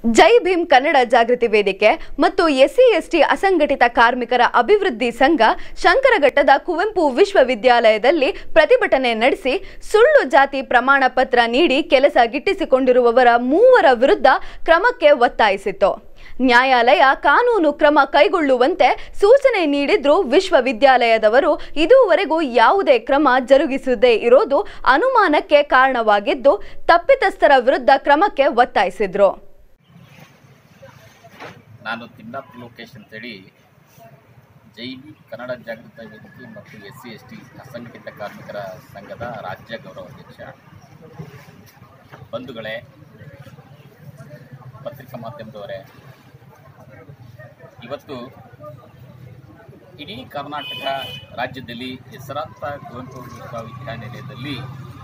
ಜೈ ಭೀಮ್ ಕನ್ನಡ ಜಾಗೃತಿ ವೇದಿಕೆ ಮತ್ತು ಎಸ್ಸಿ ಎಸ್ಟಿ ಅಸಂಘಟಿತ ಕಾರ್ಮಿಕರ ಅಭಿವೃದ್ಧಿ ಸಂಘ ಶಂಕರಘಟ್ಟದ ಕುವೆಂಪು ವಿಶ್ವವಿದ್ಯಾಲಯದಲ್ಲಿ ಪ್ರತಿಭಟನೆ ನಡೆಸಿ ಸುಳ್ಳು ಜಾತಿ ಪ್ರಮಾಣ ಪತ್ರ ನೀಡಿ ಕೆಲಸ ಗಿಟ್ಟಿಸಿಕೊಂಡಿರುವವರ ಮೂವರ ವಿರುದ್ಧ ಕ್ರಮಕ್ಕೆ ಒತ್ತಾಯಿಸಿತು ನ್ಯಾಯಾಲಯ ಕಾನೂನು ಕ್ರಮ ಕೈಗೊಳ್ಳುವಂತೆ ಸೂಚನೆ ನೀಡಿದ್ರೂ ವಿಶ್ವವಿದ್ಯಾಲಯದವರು ಇದುವರೆಗೂ ಯಾವುದೇ ಕ್ರಮ ಜರುಗಿಸದೇ ಇರೋದು ಅನುಮಾನಕ್ಕೆ ಕಾರಣವಾಗಿದ್ದು ತಪ್ಪಿತಸ್ಥರ ವಿರುದ್ಧ ಕ್ರಮಕ್ಕೆ ಒತ್ತಾಯಿಸಿದ್ರು ನಾನು ತಿಮ್ನಾಥ್ ಲೋಕೇಶ್ ಅಂತೇಳಿ ಜೈವಿ ಕನ್ನಡ ಜಾಗೃತ ವೇದಿಕೆ ಮತ್ತು ಎಸ್ ಸಿ ಎಸ್ ಟಿ ಅಸಂಘಟಿತ ಕಾರ್ಮಿಕರ ಸಂಘದ ರಾಜ್ಯ ಗೌರವಾಧ್ಯಕ್ಷ ಬಂಧುಗಳೇ ಪತ್ರಿಕಾ ಮಾಧ್ಯಮದವರೇ ಇವತ್ತು ಇಡೀ ಕರ್ನಾಟಕ ರಾಜ್ಯದಲ್ಲಿ ಹೆಸರಾಂತ ಕುವೆಂಪು ವಿಶ್ವವಿದ್ಯಾನಿಲಯದಲ್ಲಿ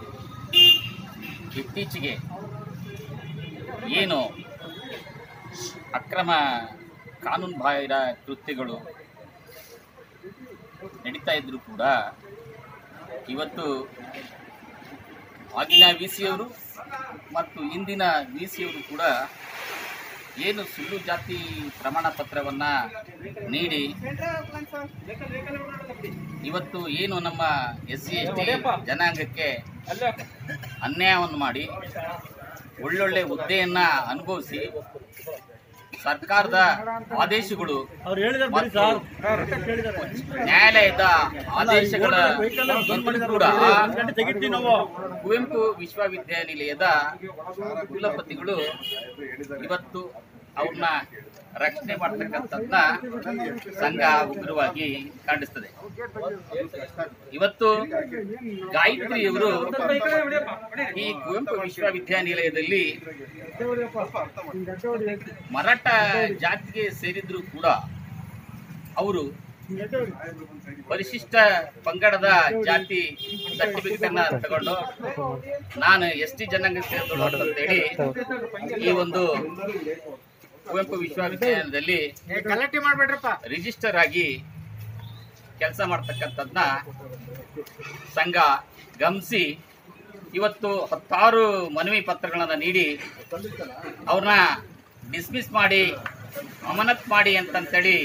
ಇತ್ತೀಚೆಗೆ ಏನು ಅಕ್ರಮ ಕಾನೂನು ಬಾಹಿರ ಕೃತ್ಯಗಳು ನಡೀತಾ ಇದ್ದರೂ ಕೂಡ ಇವತ್ತು ಆಗಿನ ವಿ ಸಿಯವರು ಮತ್ತು ಇಂದಿನ ವಿ ಸಿಯವರು ಕೂಡ ಏನು ಸುಳ್ಳು ಜಾತಿ ಪ್ರಮಾಣ ಪತ್ರವನ್ನು ನೀಡಿ ಇವತ್ತು ಏನು ನಮ್ಮ ಎಸ್ ಸಿ ಎಸ್ ಟಿ ಜನಾಂಗಕ್ಕೆ ಅನ್ಯಾಯವನ್ನು ಮಾಡಿ ಒಳ್ಳೊಳ್ಳೆ ಹುದ್ದೆಯನ್ನ ಅನುಭವಿಸಿ ಸರ್ಕಾರದ ಆದೇಶಗಳು ಮತ್ತು ನ್ಯಾಯಾಲಯದ ಆದೇಶಗಳ ಬಂದರೂ ಕೂಡ ಕುವೆಂಪು ವಿಶ್ವವಿದ್ಯಾನಿಲಯದ ಕುಲಪತಿಗಳು ಇವತ್ತು ಅವ್ರನ್ನ ರಕ್ಷಣೆ ಮಾಡ್ತಕ್ಕಂಥದ್ದನ್ನ ಸಂಘ ಉಗ್ರವಾಗಿ ಖಂಡಿಸ್ತದೆ ಇವತ್ತು ಗಾಯತ್ರಿಯವರು ಈ ಕುವೆಂಪು ವಿಶ್ವವಿದ್ಯಾನಿಲಯದಲ್ಲಿ ಮರಾಠ ಜಾತಿಗೆ ಸೇರಿದ್ರು ಕೂಡ ಅವರು ಪರಿಶಿಷ್ಟ ಪಂಗಡದ ಜಾತಿ ಸರ್ಟಿಫಿಕೇಟ್ ಅನ್ನ ತಗೊಂಡು ನಾನು ಎಸ್ ಟಿ ಜನಾಂಗ ಸೇರಿದಳು ಅಂತೇಳಿ ಈ ಒಂದು ಕುವೆಂಪು ವಿಶ್ವವಿದ್ಯಾಲಯದಲ್ಲಿ ಗಲಾಟೆ ಮಾಡ್ಬೇಡ್ರಪ್ಪ ರಿಜಿಸ್ಟರ್ ಆಗಿ ಕೆಲಸ ಮಾಡ್ತಕ್ಕಂಥದ್ದನ್ನ ಸಂಘ ಗಮನಿಸಿ ಇವತ್ತು ಹತ್ತಾರು ಮನವಿ ಪತ್ರಗಳನ್ನು ನೀಡಿ ಅವ್ರನ್ನ ಡಿಸ್ಮಿಸ್ ಮಾಡಿ ಅಮಾನತ್ ಮಾಡಿ ಅಂತಂತೇಳಿ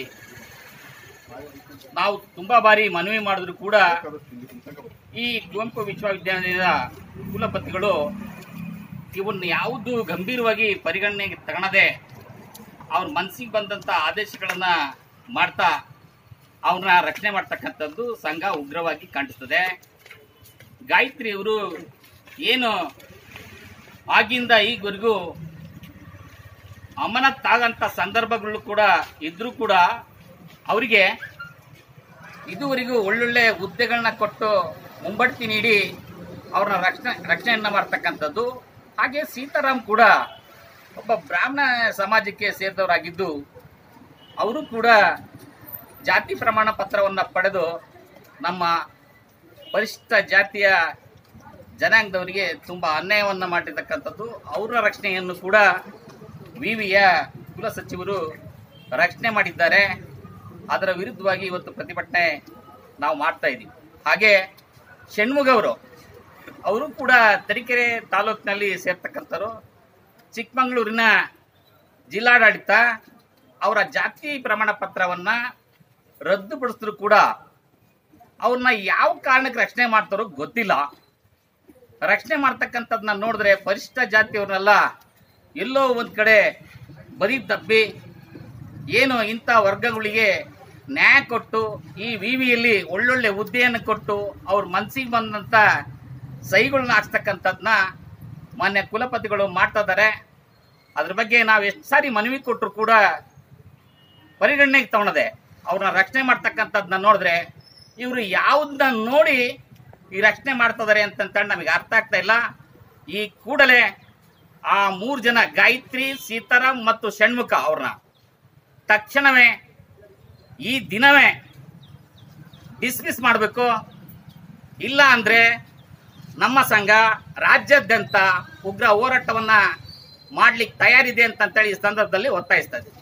ನಾವು ತುಂಬಾ ಬಾರಿ ಮನವಿ ಮಾಡಿದ್ರು ಕೂಡ ಈ ಕುವೆಂಪು ವಿಶ್ವವಿದ್ಯಾಲಯದ ಕುಲಪತಿಗಳು ಇವನ್ನ ಯಾವುದು ಗಂಭೀರವಾಗಿ ಪರಿಗಣನೆಗೆ ತಗೊಳದೆ ಅವ್ರ ಮನಸ್ಸಿಗೆ ಬಂದಂಥ ಆದೇಶಗಳನ್ನ ಮಾಡ್ತಾ ಅವ್ರನ್ನ ರಕ್ಷಣೆ ಮಾಡ್ತಕ್ಕಂಥದ್ದು ಸಂಘ ಉಗ್ರವಾಗಿ ಕಾಣಿಸ್ತದೆ ಗಾಯತ್ರಿ ಅವರು ಏನು ಆಗಿಂದ ಈವರೆಗೂ ಅಮಾನತ್ತಾಗಂಥ ಸಂದರ್ಭಗಳು ಕೂಡ ಇದ್ರೂ ಕೂಡ ಅವರಿಗೆ ಇದುವರೆಗೂ ಒಳ್ಳೊಳ್ಳೆ ಹುದ್ದೆಗಳನ್ನ ಕೊಟ್ಟು ಮುಂಬಡ್ತಿ ನೀಡಿ ಅವ್ರನ್ನ ರಕ್ಷಣೆ ರಕ್ಷಣೆಯನ್ನ ಮಾಡ್ತಕ್ಕಂಥದ್ದು ಹಾಗೆ ಸೀತಾರಾಮ್ ಕೂಡ ಒಬ್ಬ ಬ್ರಾಹ್ಮಣ ಸಮಾಜಕ್ಕೆ ಸೇರಿದವರಾಗಿದ್ದು ಅವರು ಕೂಡ ಜಾತಿ ಪ್ರಮಾಣ ಪತ್ರವನ್ನು ಪಡೆದು ನಮ್ಮ ಪರಿಶಿಷ್ಟ ಜಾತಿಯ ಜನಾಂಗದವರಿಗೆ ತುಂಬ ಅನ್ಯಾಯವನ್ನು ಮಾಡಿರ್ತಕ್ಕಂಥದ್ದು ಅವರ ರಕ್ಷಣೆಯನ್ನು ಕೂಡ ವಿವಿಯ ಕುಲ ಸಚಿವರು ರಕ್ಷಣೆ ಮಾಡಿದ್ದಾರೆ ಅದರ ವಿರುದ್ಧವಾಗಿ ಇವತ್ತು ಪ್ರತಿಭಟನೆ ನಾವು ಮಾಡ್ತಾ ಇದ್ದೀವಿ ಹಾಗೆ ಷಣ್ಮುಗವರು ಅವರು ಕೂಡ ತರೀಕೆರೆ ತಾಲೂಕಿನಲ್ಲಿ ಸೇರ್ತಕ್ಕಂಥವ್ರು ಚಿಕ್ಕಮಗಳೂರಿನ ಜಿಲ್ಲಾಡಳಿತ ಅವರ ಜಾತಿ ಪ್ರಮಾಣ ಪತ್ರವನ್ನು ರದ್ದುಪಡಿಸಿದ್ರು ಕೂಡ ಅವ್ರನ್ನ ಯಾವ ಕಾರಣಕ್ಕೆ ರಕ್ಷಣೆ ಮಾಡ್ತಾರೋ ಗೊತ್ತಿಲ್ಲ ರಕ್ಷಣೆ ಮಾಡ್ತಕ್ಕಂಥದ್ದನ್ನ ನೋಡಿದ್ರೆ ಪರಿಶಿಷ್ಟ ಜಾತಿಯವ್ರನ್ನೆಲ್ಲ ಎಲ್ಲೋ ಒಂದು ಕಡೆ ಬರೀ ತಪ್ಪಿ ಏನು ಇಂಥ ವರ್ಗಗಳಿಗೆ ನ್ಯಾಯ ಕೊಟ್ಟು ಈ ವಿ ವಿಯಲ್ಲಿ ಒಳ್ಳೊಳ್ಳೆ ಹುದ್ದೆಯನ್ನು ಕೊಟ್ಟು ಅವ್ರ ಮನಸ್ಸಿಗೆ ಬಂದಂಥ ಸಹಿಗಳನ್ನ ಹಾಕ್ಸ್ತಕ್ಕಂಥದ್ದನ್ನ ಮಾನ್ಯ ಕುಲಪತಿಗಳು ಮಾಡ್ತಾ ಇದ್ದಾರೆ ಅದ್ರ ಬಗ್ಗೆ ನಾವು ಎಷ್ಟು ಸಾರಿ ಮನವಿ ಕೊಟ್ಟರು ಕೂಡ ಪರಿಗಣನೆಗೆ ತಗೊಳದೆ ಅವ್ರನ್ನ ರಕ್ಷಣೆ ಮಾಡ್ತಕ್ಕಂಥದ್ದನ್ನ ನೋಡಿದ್ರೆ ಇವರು ಯಾವುದನ್ನ ನೋಡಿ ಈ ರಕ್ಷಣೆ ಮಾಡ್ತಿದ್ದಾರೆ ಅಂತಂತೇಳಿ ನಮಗೆ ಅರ್ಥ ಆಗ್ತಾ ಇಲ್ಲ ಈ ಕೂಡಲೇ ಆ ಮೂರು ಜನ ಗಾಯತ್ರಿ ಸೀತಾರಾಮ್ ಮತ್ತು ಷಣ್ಮುಖ ಅವ್ರನ್ನ ತಕ್ಷಣವೇ ಈ ದಿನವೇ ಡಿಸ್ಮಿಸ್ ಮಾಡಬೇಕು ಇಲ್ಲ ಅಂದ್ರೆ ನಮ್ಮ ಸಂಘ ರಾಜ್ಯಾದ್ಯಂತ ಉಗ್ರ ಹೋರಾಟವನ್ನ ಮಾಡ್ಲಿಕ್ಕೆ ತಯಾರಿದೆ ಅಂತಂತೇಳಿ ಈ ಸಂದರ್ಭದಲ್ಲಿ ಒತ್ತಾಯಿಸ್ತಾ ಇದ್ದೀವಿ